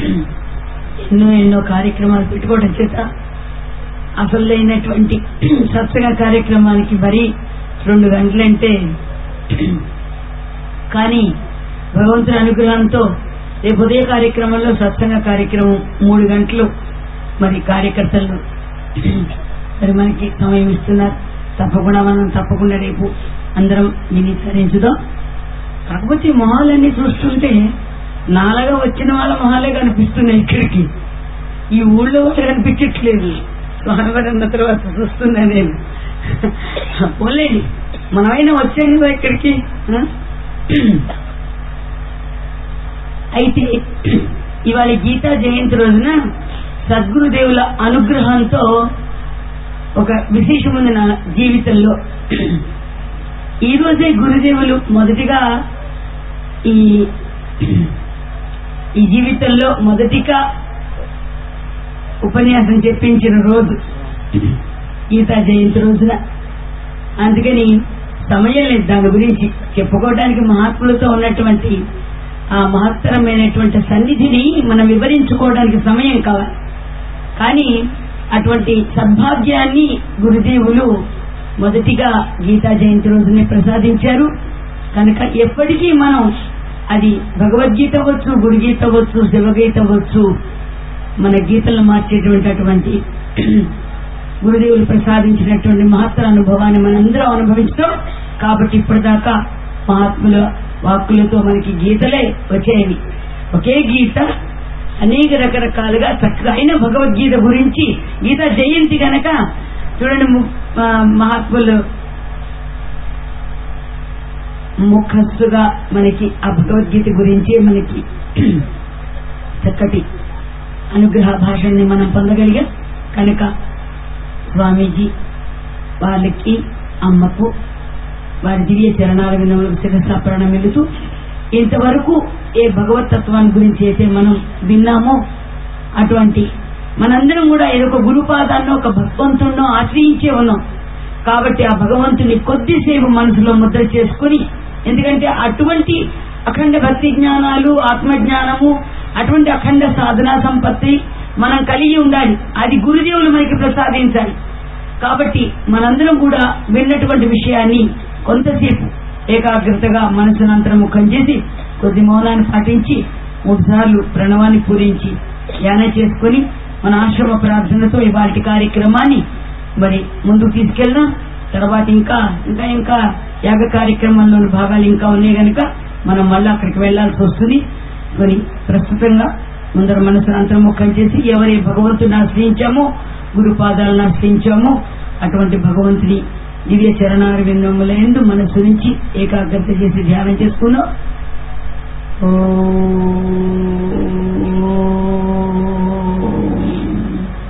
ఎన్నో ఎన్నో కార్యక్రమాలు పెట్టుకోవడం చేత అసలైనటువంటి సత్సంగ కార్యక్రమానికి మరి రెండు గంటలంటే కానీ భగవంతుని అనుగ్రహంతో రేపు ఉదయ కార్యక్రమంలో సత్సంగ కార్యక్రమం మూడు గంటలు మరి కార్యకర్తలు మరి మనకి సమయం ఇస్తున్నారు తప్పకుండా మనం తప్పకుండా రేపు అందరం విని సరించుదాం కాకపోతే ఈ మొహాలన్నీ చూస్తుంటే నాలాగా వచ్చిన వాళ్ళ మొహాలే కనిపిస్తున్నాయి ఇక్కడికి ఈ ఊళ్ళో వాళ్ళు కనిపించట్లేదు స్వామివారి అన్న తర్వాత చూస్తున్నా నేను పోలేండి మనమైనా వచ్చాం కదా ఇక్కడికి ఆ? అయితే ఇవాళ గీతా జయంతి రోజున సద్గురుదేవుల అనుగ్రహంతో ఒక విశేషముంది నా జీవితంలో ఈ రోజే గురుదేవులు మొదటిగా ఈ ఈ జీవితంలో మొదటిగా ఉపన్యాసం చెప్పించిన రోజు గీతా జయంతి రోజున అందుకని సమయం లేదు దాని గురించి చెప్పుకోవడానికి మహాత్ములతో ఉన్నటువంటి ఆ మహత్తరమైనటువంటి సన్నిధిని మనం వివరించుకోవడానికి సమయం కావాలి కానీ అటువంటి సద్భాగ్యాన్ని గురుదేవులు మొదటిగా గీతా జయంతి రోజునే ప్రసాదించారు కనుక ఎప్పటికీ మనం అది భగవద్గీత అవ్వచ్చు గురుగీత అవ్వచ్చు శివగీత అవ్వచ్చు మన గీతలను మార్చేటువంటి అటువంటి గురుదేవులు ప్రసాదించినటువంటి మహత్తర అనుభవాన్ని మనందరం అనుభవించడం కాబట్టి ఇప్పటిదాకా మహాత్ముల వాక్కులతో మనకి గీతలే వచ్చేవి ఒకే గీత అనేక రకరకాలుగా చక్కగా అయిన భగవద్గీత గురించి గీత జయంతి గనక చూడండి ము- ఆ, మహాత్ములు ముఖస్సుగా మనకి ఆ భగవద్గీత గురించే మనకి చక్కటి అనుగ్రహ భాషల్ని మనం పొందగలిగాం కనుక స్వామీజీ వాళ్ళకి అమ్మకు వారి దివ్య చరణాల వినములకు శిరస ప్రణమిలుతూ ఇంతవరకు ఏ భగవత్ తత్వాన్ని గురించి అయితే మనం విన్నామో అటువంటి మనందరం కూడా ఏదో ఒక గురుపాదాన్నో ఒక భగవంతున్నో ఆశ్రయించే ఉన్నాం కాబట్టి ఆ భగవంతుని కొద్దిసేపు మనసులో ముద్ర చేసుకుని ఎందుకంటే అటువంటి అఖండ భక్తి జ్ఞానాలు ఆత్మజ్ఞానము అటువంటి అఖండ సాధనా సంపత్తి మనం కలిగి ఉండాలి అది గురుదేవులు మనకి ప్రసాదించాలి కాబట్టి మనందరం కూడా విన్నటువంటి విషయాన్ని కొంతసేపు ఏకాగ్రతగా మనసును అంతర్ముఖం చేసి కొద్ది మౌనాన్ని పాటించి మూడు సార్లు ప్రణవాన్ని పూరించి ధ్యానం చేసుకుని మన ఆశ్రమ ప్రార్థనతో ఇవాటి కార్యక్రమాన్ని మరి ముందుకు తీసుకెళ్దాం తర్వాత ఇంకా ఇంకా ఇంకా యాగ కార్యక్రమంలోని భాగాలు ఇంకా ఉన్నాయి గనుక మనం మళ్ళీ అక్కడికి వెళ్లాల్సి వస్తుంది మరి ప్రస్తుతంగా ముందర మనసును అంతర్ముఖం చేసి ఎవరి భగవంతుని ఆశ్రయించామో గురుపాదాలను ఆశ్రయించామో అటువంటి భగవంతుని దివ్య చరణార విందముల ఎందు మనసు నుంచి ఏకాగ్రత చేసి ధ్యానం చేసుకున్నాం ఓ